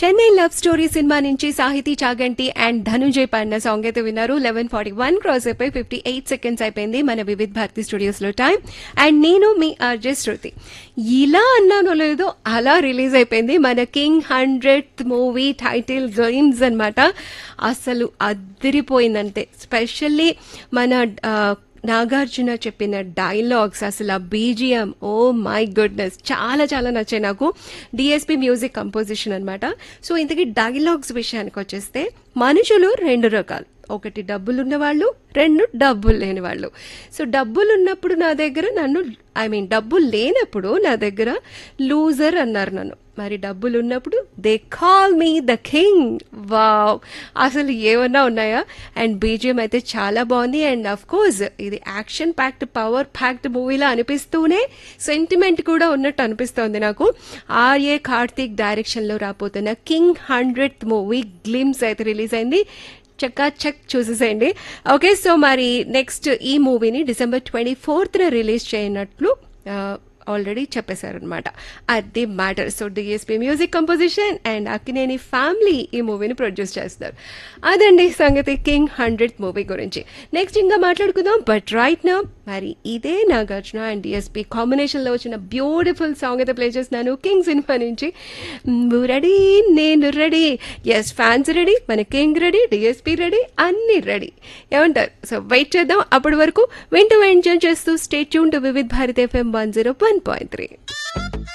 Chennai love story cinema నుంచి సాహితీ Chaganti and Dhananjay పాడిన సాంగ్ అయితే విన్నారు లెవెన్ ఫార్టీ వన్ క్రాస్ అయిపోయి ఫిఫ్టీ ఎయిట్ సెకండ్స్ అయిపోయింది మన వివిధ్ భారతి స్టూడియోస్ లో టైం అండ్ నేను మీ ఆర్జే శృతి ఇలా అన్నానో లేదో అలా రిలీజ్ అయిపోయింది మన King hundred movie title games అన్నమాట అసలు అదిరిపోయిందంటే స్పెషల్లీ మన ఆ, నాగార్జున చెప్పిన డైలాగ్స్ అసలు ఆ బీజిఎం ఓ మై గుడ్నెస్ చాలా చాలా నచ్చాయి నాకు డిఎస్పి మ్యూజిక్ కంపోజిషన్ అన్నమాట సో ఇంతకీ డైలాగ్స్ విషయానికి వచ్చేస్తే మనుషులు రెండు రకాలు ఒకటి డబ్బులున్న వాళ్ళు రెండు డబ్బులు లేని వాళ్ళు సో డబ్బులు ఉన్నప్పుడు నా దగ్గర నన్ను ఐ మీన్ డబ్బులు లేనప్పుడు నా దగ్గర లూజర్ అన్నారు నన్ను మరి డబ్బులు ఉన్నప్పుడు they call me the King wow అసలు ఏమన్నా ఉన్నాయా అండ్ బీజిఎం అయితే చాలా బాగుంది అండ్ అఫ్ కోర్స్ ఇది యాక్షన్ ప్యాక్డ్ పవర్ ప్యాక్డ్ మూవీలా అనిపిస్తూనే సెంటిమెంట్ కూడా ఉన్నట్టు అనిపిస్తోంది నాకు ఆర్ఏ కార్తీక్ డైరెక్షన్లో రాబోతున్న కింగ్ హండ్రెడ్ మూవీ గ్లిమ్స్ అయితే రిలీజ్ అయింది చక్కా చెక్ చూసేసేయండి ఓకే సో మరి నెక్స్ట్ ఈ మూవీని డిసెంబర్ ట్వంటీ ఫోర్త్న రిలీజ్ చేయనట్లు ఆల్రెడీ చెప్పేశారనమాట అది matter so DSP music composition and Akkineni family ఈ మూవీని ప్రొడ్యూస్ చేస్తారు అదండి సంగతి కింగ్ హండ్రెడ్ మూవీ గురించి నెక్స్ట్ ఇంకా మాట్లాడుకుందాం బట్ రైట్ నా మరి ఇదే నాగార్జున అండ్ డిఎస్పీ కాంబినేషన్లో వచ్చిన బ్యూటిఫుల్ సాంగ్ అయితే ప్లే చేస్తున్నాను కింగ్ సినిమా నుంచి నువ్వు రెడీ నేను రెడీ ఎస్ ఫ్యాన్స్ రెడీ మన కింగ్ రెడీ డిఎస్పీ రెడీ అన్ని రెడీ ఏమంటారు సో వెయిట్ చేద్దాం అప్పటి వరకు వింటూ ఎంజాయ్ చేస్తూ stay tuned to Vividh Bharat FM one zero one point three